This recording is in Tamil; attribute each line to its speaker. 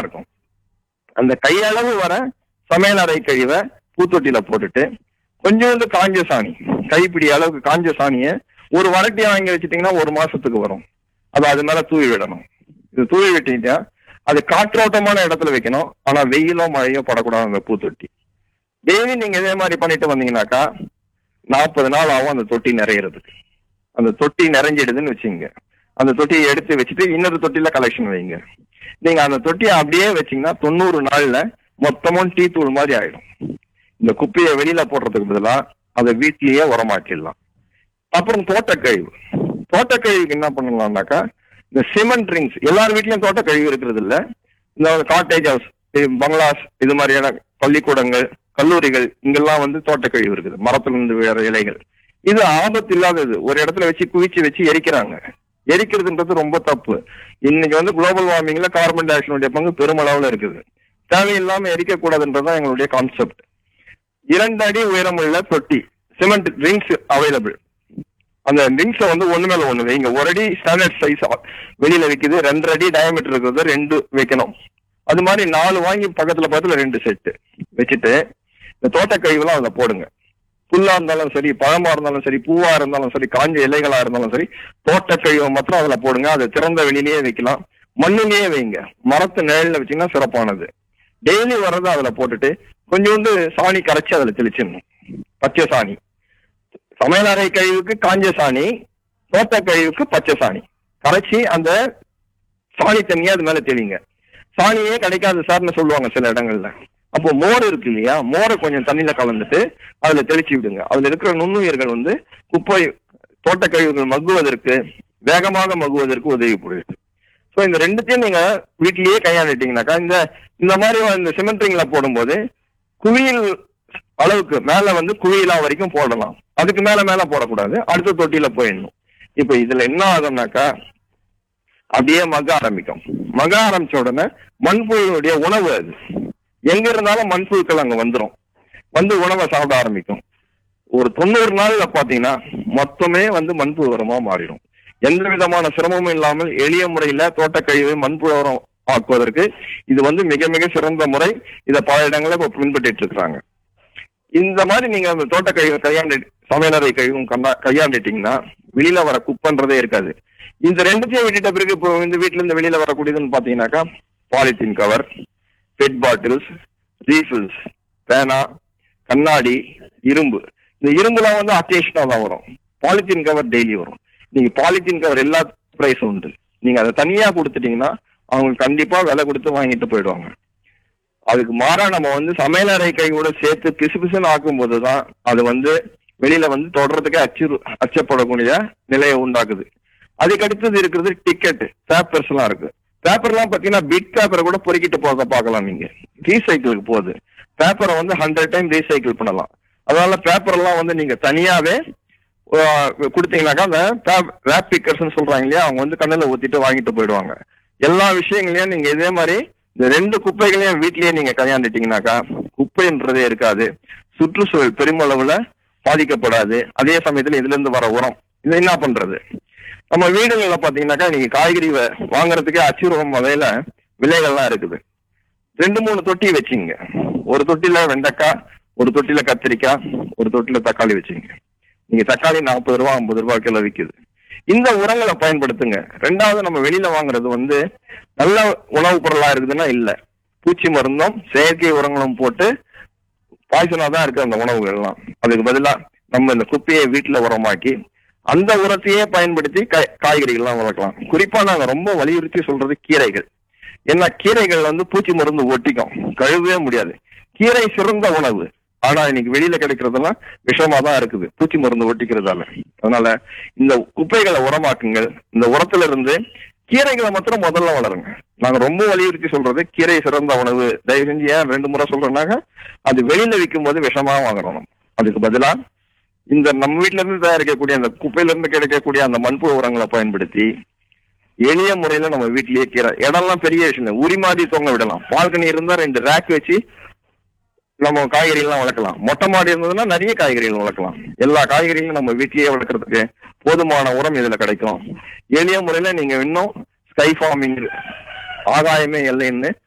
Speaker 1: இருக்கும் அந்த கையளவு வர சமையல் அறை கழிவை பூத்தொட்டியில போட்டுட்டு கொஞ்சோண்டு காஞ்ச சாணி கைப்பிடி அளவுக்கு காஞ்ச சாணியை ஒரு வரட்டி வாங்கி வச்சிட்டீங்கன்னா ஒரு மாசத்துக்கு வரும் அது அது மேல தூவி விடணும் இது தூவி விட்டீங்கன்னா அது காற்றோட்டமான இடத்துல வைக்கணும் ஆனா வெயிலோ மழையோ படக்கூடாது அந்த பூத்தொட்டி டெய்லி நீங்க இதே மாதிரி பண்ணிட்டு வந்தீங்கன்னாக்கா நாற்பது நாள் ஆகும் அந்த தொட்டி நிறையறதுக்கு அந்த தொட்டி நிறைஞ்சிடுதுன்னு வச்சுங்க அந்த தொட்டியை எடுத்து வச்சுட்டு இன்னொரு தொட்டில கலெக்ஷன் வைங்க நீங்க அந்த தொட்டியை அப்படியே வச்சீங்கன்னா தொண்ணூறு நாள்ல மொத்தமும் டீ தூள் மாதிரி ஆயிடும் இந்த குப்பையை வெளியில போடுறதுக்கு பதிலா அதை வீட்லயே உரமாக்கிடலாம் அப்புறம் தோட்டக்கழிவு தோட்டக்கழிவுக்கு என்ன பண்ணலாம்னாக்கா இந்த சிமெண்ட் ரிங்ஸ் எல்லார் வீட்லயும் தோட்டக்கழிவு இருக்கிறது இல்ல இந்த காட்டேஜ் ஹவுஸ் பங்களாஸ் இது மாதிரியான பள்ளிக்கூடங்கள் கல்லூரிகள் இங்கெல்லாம் வந்து தோட்டக்கழிவு இருக்குது மரத்துல இருந்து விழுற இலைகள் இது ஆபத்து இல்லாதது ஒரு இடத்துல வச்சு குவிச்சு வச்சு எரிக்கிறாங்க எரிக்கிறதுன்றது ரொம்ப தப்பு இன்னைக்கு வந்து குளோபல் வார்மிங்ல கார்பன் டை ஆக்சைடுடைய பங்கு பெருமளவுல இருக்குது தேவையில்லாம எரிக்க கூடாதுன்றதுதான் எங்களுடைய கான்செப்ட் இரண்டு அடி உயரமுள்ள தொட்டி சிமெண்ட் ரிங்ஸ் அவைலபிள் அந்த ரிங்ஸை வந்து ஒண்ணு மேல ஒண்ணு வைங்க ஒரு அடி ஸ்டாண்டர்ட் சைஸ் வெளியில விக்குது ரெண்டரை அடி டயமீட்டர் இருக்கிறது ரெண்டு வைக்கணும் அது மாதிரி நாலு வாங்கி பக்கத்துல பக்கத்துல ரெண்டு செட்டு வச்சுட்டு இந்த தோட்டக்கழிவுலாம் அதுல போடுங்க புல்லா இருந்தாலும் சரி பழமா இருந்தாலும் சரி பூவா இருந்தாலும் சரி காஞ்ச இலைகளா இருந்தாலும் சரி தோட்டக்கழிவை மாத்திரம் அதுல போடுங்க அதை திறந்த வெளியிலேயே வைக்கலாம் மண்ணிலேயே வைங்க மரத்து நிழல்ல வச்சீங்கன்னா சிறப்பானது டெய்லி வர்றதை அதுல போட்டுட்டு கொஞ்சோண்டு சாணி கரைச்சி அதுல தெளிச்சிடணும் பச்சை சாணி சமையலறை கழிவுக்கு காஞ்ச சாணி தோட்ட கழிவுக்கு பச்சை சாணி கரைச்சி அந்த சாணி தண்ணியை அது மேல தெளிங்க சாணியே கிடைக்காது சார்னு சொல்லுவாங்க சில இடங்கள்ல அப்போ மோர் இருக்கு இல்லையா மோரை கொஞ்சம் தண்ணியில கலந்துட்டு அதுல தெளிச்சு விடுங்க அதுல இருக்கிற நுண்ணுயிர்கள் வந்து குப்பை தோட்ட கழிவுகள் மக்குவதற்கு வேகமாக மக்குவதற்கு உதவி புரியுது ஸோ இந்த ரெண்டுத்தையும் நீங்க வீட்டிலேயே கையாண்டுட்டீங்கன்னாக்கா இந்த இந்த மாதிரி இந்த சிமெண்ட் ரிங்ல போடும்போது குவியல் அளவுக்கு மேல வந்து குவியலா வரைக்கும் போடலாம் அதுக்கு மேல மேல போடக்கூடாது அடுத்த தொட்டியில போயிடணும் இப்ப இதுல என்ன ஆகும்னாக்கா அப்படியே மக ஆரம்பிக்கும் மக ஆரம்பிச்ச உடனே மண்புழுடைய உணவு அது எங்க இருந்தாலும் மண்புழுக்கள் அங்க வந்துரும் வந்து உணவை சாப்பிட ஆரம்பிக்கும் ஒரு தொண்ணூறு நாள்ல பாத்தீங்கன்னா மொத்தமே வந்து மண்புழு உரமா மாறிடும் எந்த விதமான சிரமமும் இல்லாமல் எளிய முறையில தோட்டக்கழிவு மண்புழு உரம் ஆக்குவதற்கு இது வந்து மிக மிக சிறந்த முறை இதை பல இடங்களில் இப்ப பின்பற்றிட்டு இருக்கிறாங்க இந்த மாதிரி நீங்க அந்த தோட்ட கழிவு கையாண்டு சமையலறை கழிவும் கண்டா- கையாண்டுட்டீங்கன்னா வெளியில வர குப்பன்றதே இருக்காது இந்த ரெண்டுத்தையும் விட்டுட்ட பிறகு இப்போ இந்த வீட்டுல இருந்து வெளியில வரக்கூடியதுன்னு பாத்தீங்கன்னாக்கா polythene cover pet bottles refills பேனா கண்ணாடி இரும்பு இந்த இரும்புலாம் வந்து அக்கேஷனா தான் வரும் பாலித்தீன் கவர் டெய்லி வரும் நீங்க பாலித்தீன் கவர் எல்லா பிரைஸும் உண்டு நீங்க அதை தனியா கொடுத்துட்டீங்கன்னா அவங்க கண்டிப்பா விலை கொடுத்து வாங்கிட்டு போயிடுவாங்க அதுக்கு மாறா நம்ம வந்து சமையலறை கையோட சேர்த்து பிசு பிசுன்னு ஆக்கும்போது தான் அது வந்து வெளியில வந்து தொடர்றதுக்கு அச்சு அச்சப்படக்கூடிய நிலையை உண்டாக்குது அதுக்கு அடுத்தது இருக்கிறது டிக்கெட் பேப்பர்ஸ் எல்லாம் இருக்கு பேப்பர்லாம் பாத்தீங்கன்னா பிட் பேப்பரை கூட பொறுக்கிட்டு போக பார்க்கலாம் நீங்க ரீசைக்கிளுக்கு போகுது பேப்பரை வந்து ஹண்ட்ரட் டைம் ரீசைக்கிள் பண்ணலாம் அதனால பேப்பர் எல்லாம் வந்து நீங்க தனியாவே ஆஹ், கொடுத்தீங்கன்னாக்கா அந்த ரேப் பிக்கர்ஸ் சொல்றாங்க இல்லையா அவங்க வந்து கண்ணில் ஊத்திட்டு வாங்கிட்டு போயிடுவாங்க எல்லா விஷயங்களையும் நீங்க இதே மாதிரி இந்த ரெண்டு குப்பைகளையும் வீட்லயே நீங்க கையாண்டுட்டீங்கன்னாக்கா குப்பைன்றதே இருக்காது சுற்றுச்சூழல் பெருமளவுல பாதிக்கப்படாது அதே சமயத்துல இதுல இருந்து வர உரம் இதை என்ன பண்றது நம்ம வீடுகள்ல பாத்தீங்கன்னாக்கா நீங்க காய்கறி வ- வாங்குறதுக்கே அச்சுறுவம் வகையில விலைகள்லாம் இருக்குது ரெண்டு மூணு தொட்டி வச்சுங்க ஒரு தொட்டில வெண்டைக்காய் ஒரு தொட்டில கத்திரிக்காய் ஒரு தொட்டில தக்காளி வச்சுங்க நீங்க தக்காளி நாற்பது ரூபா ஐம்பது ரூபா கிலோ விக்குது இந்த உரங்களை பயன்படுத்துங்க ரெண்டாவது நம்ம வெளியில வாங்குறது வந்து நல்ல உணவுப் பொருளா இருக்குதுன்னா இல்ல பூச்சி மருந்தும் செயற்கை உரங்களும் போட்டு பாய்சனா தான் இருக்கு அந்த உணவுகள்லாம் அதுக்கு பதிலா நம்ம இந்த குப்பையை வீட்டுல உரமாக்கி அந்த உரத்தையே பயன்படுத்தி காய்- காய்கறிகள்லாம் வளர்க்கலாம் குறிப்பா நாங்க ரொம்ப வலியுறுத்தி சொல்றது கீரைகள் ஏன்னா கீரைகள் வந்து பூச்சி மருந்து ஒட்டிக்கும் கழுவவே முடியாது கீரை சிறந்த உணவு ஆனா இன்னைக்கு வெளியில கிடைக்கிறதெல்லாம் விஷமா தான் இருக்குது பூச்சி மருந்து ஒட்டிக்கிறதால அதனால இந்த குப்பைகளை உரமாக்குங்கள் இந்த உரத்துல இருந்து கீரைகளை மாத்திரம் முதல்ல வளருங்க நாங்க ரொம்ப வலியுறுத்தி சொல்றது கீரை சிறந்த உணவு தயவு செஞ்சு ஏன் ரெண்டு முறை சொல்றேன்னாக்க அது வெளியில விற்கும் போது விஷமா வாங்கணும் அதுக்கு பதிலா இந்த நம்ம வீட்ல இருந்து தயாரிக்கக்கூடிய அந்த குப்பையில இருந்து கிடைக்கக்கூடிய அந்த மண்புழு உரங்களை பயன்படுத்தி எளிய முறையில நம்ம வீட்லயே கீரை இடம்லாம் பெரிய விஷயம் இல்லை உரி மாதிரி தொங்க விடலாம் பால்கனி இருந்தா ரெண்டு ரேக் வச்சு நம்ம காய்கறிகள்லாம் வளர்க்கலாம் மொட்டை மாடி இருந்ததுன்னா நிறைய காய்கறிகள் வளர்க்கலாம் எல்லா காய்கறிகளும் நம்ம வீட்லயே வளர்க்கறதுக்கு போதுமான உரம் இதுல கிடைக்கும் எளிய முறையில நீங்க இன்னும் ஸ்கை ஃபார்மிங் ஆகாயமே இல்லைன்னு